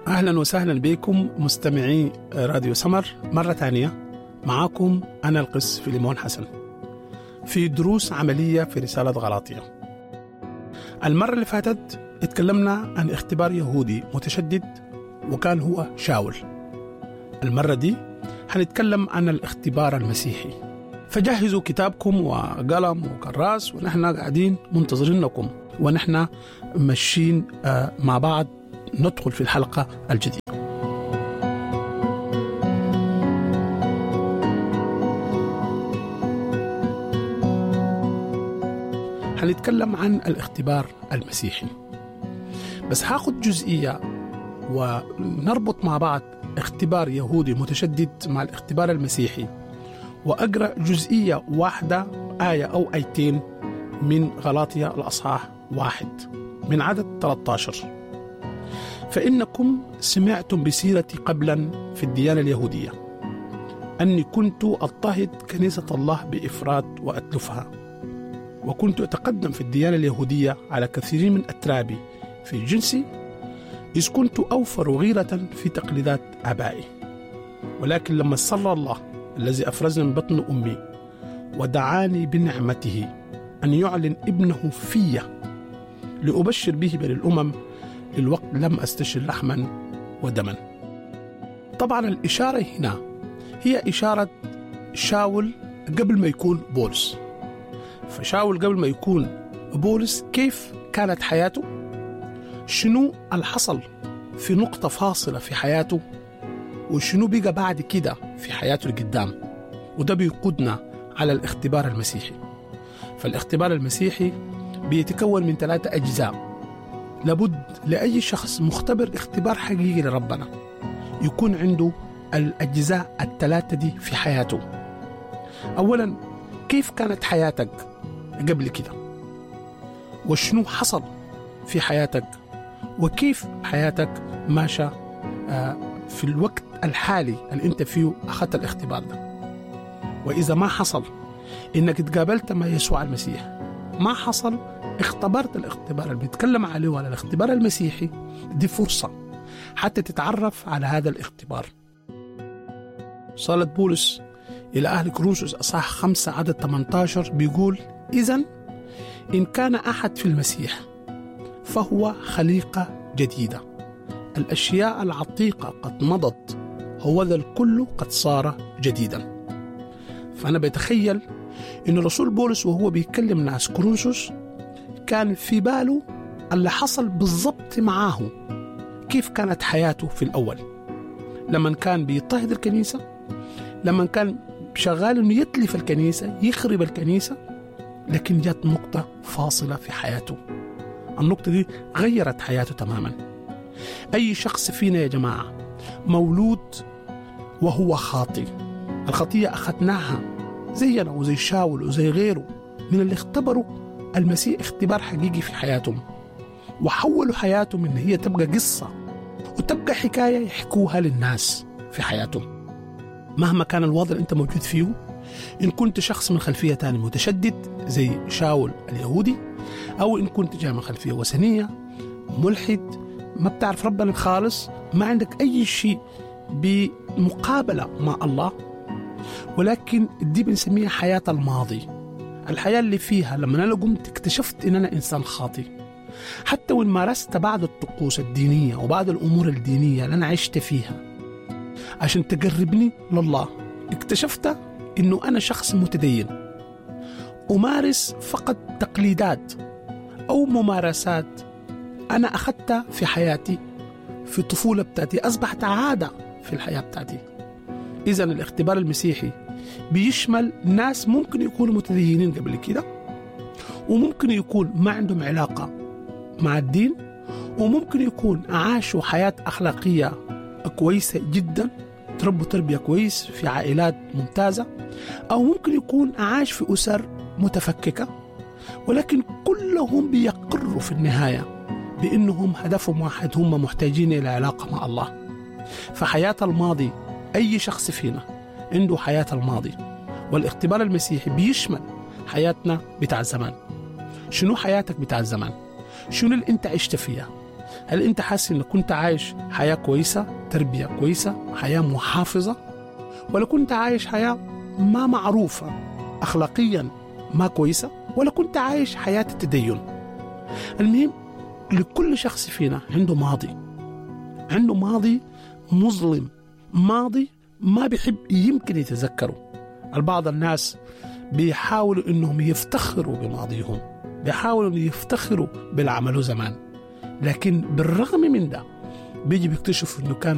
أهلا وسهلا بكم مستمعي راديو سمر مرة ثانية معاكم أنا القس فيليمون حسن في دروس عملية في رسالة غلاطية المرة اللي فاتت اتكلمنا عن اختبار يهودي متشدد وكان هو شاول المرة دي هنتكلم عن الاختبار المسيحي فجهزوا كتابكم وقلم وكراس ونحن قاعدين منتظرينكم ونحن ماشيين آه، مع بعض ندخل في الحلقة الجديدة هنتكلم عن الاختبار المسيحي بس هاخد جزئية ونربط مع بعض اختبار يهودي متشدد مع الاختبار المسيحي وأقرأ جزئية واحدة آية أو آيتين من غلاطية الأصحاح واحد من عدد 13 فإنكم سمعتم بسيرتي قبلا في الديانة اليهودية أني كنت أضطهد كنيسة الله بإفراط وأتلفها وكنت أتقدم في الديانة اليهودية على كثير من أترابي في جنسي إذ كنت أوفر غيرة في تقليدات آبائي ولكن لما صلى الله الذي أفرزني من بطن أمي ودعاني بنعمته أن يعلن ابنه في لأبشر به بين الأمم للوقت لم أستشر لحما ودما طبعا الإشارة هنا هي إشارة شاول قبل ما يكون بولس فشاول قبل ما يكون بولس كيف كانت حياته شنو الحصل في نقطة فاصلة في حياته وشنو بقى بعد كده في حياته القدام وده بيقودنا على الاختبار المسيحي فالاختبار المسيحي بيتكون من ثلاثة أجزاء لابد لأي شخص مختبر اختبار حقيقي لربنا يكون عنده الأجزاء الثلاثة دي في حياته أولا كيف كانت حياتك قبل كده وشنو حصل في حياتك وكيف حياتك ماشى آه، في الوقت الحالي اللي انت فيه اخذت الاختبار ده واذا ما حصل انك تقابلت مع يسوع المسيح ما حصل اختبرت الاختبار اللي بيتكلم عليه وعلى الاختبار المسيحي دي فرصة حتى تتعرف على هذا الاختبار صالة بولس إلى أهل كروسوس أصح خمسة عدد 18 بيقول إذا إن كان أحد في المسيح فهو خليقة جديدة الأشياء العتيقة قد مضت هو ذا الكل قد صار جديدا فأنا بتخيل إن رسول بولس وهو بيتكلم ناس كروسوس كان في باله اللي حصل بالضبط معاه كيف كانت حياته في الأول لما كان بيضطهد الكنيسة لما كان شغال انه يتلف الكنيسة يخرب الكنيسة لكن جات نقطة فاصلة في حياته النقطة دي غيرت حياته تماما أي شخص فينا يا جماعة مولود وهو خاطئ الخطية أخذناها زينا وزي شاول وزي غيره من اللي اختبروا المسيح اختبار حقيقي في حياتهم وحولوا حياتهم ان هي تبقى قصة وتبقى حكاية يحكوها للناس في حياتهم مهما كان الوضع اللي انت موجود فيه ان كنت شخص من خلفية تانية متشدد زي شاول اليهودي او ان كنت جاي من خلفية وثنية ملحد ما بتعرف ربنا خالص ما عندك اي شيء بمقابلة مع الله ولكن دي بنسميها حياة الماضي الحياة اللي فيها لما أنا قمت اكتشفت إن أنا إنسان خاطئ حتى وإن مارست بعض الطقوس الدينية وبعض الأمور الدينية اللي أنا عشت فيها عشان تقربني لله اكتشفت إنه أنا شخص متدين أمارس فقط تقليدات أو ممارسات أنا أخذتها في حياتي في الطفولة بتاعتي أصبحت عادة في الحياة بتاعتي إذا الاختبار المسيحي بيشمل ناس ممكن يكونوا متدينين قبل كده وممكن يكون ما عندهم علاقة مع الدين وممكن يكون عاشوا حياة أخلاقية كويسة جدا تربوا تربية كويس في عائلات ممتازة أو ممكن يكون عاش في أسر متفككة ولكن كلهم بيقروا في النهاية بأنهم هدفهم واحد هم محتاجين إلى علاقة مع الله فحياة الماضي أي شخص فينا عنده حياة الماضي والاختبار المسيحي بيشمل حياتنا بتاع الزمان شنو حياتك بتاع الزمان شنو اللي انت عشت فيها هل أنت حاسس أنك كنت عايش حياة كويسة تربية كويسة حياة محافظة ولا كنت عايش حياة ما معروفة أخلاقيا ما كويسة ولا كنت عايش حياة التدين المهم لكل شخص فينا عنده ماضي عنده ماضي مظلم ماضي ما بيحب يمكن يتذكره البعض الناس بيحاولوا انهم يفتخروا بماضيهم بيحاولوا انهم يفتخروا بالعملوا زمان لكن بالرغم من ده بيجي بيكتشفوا انه كان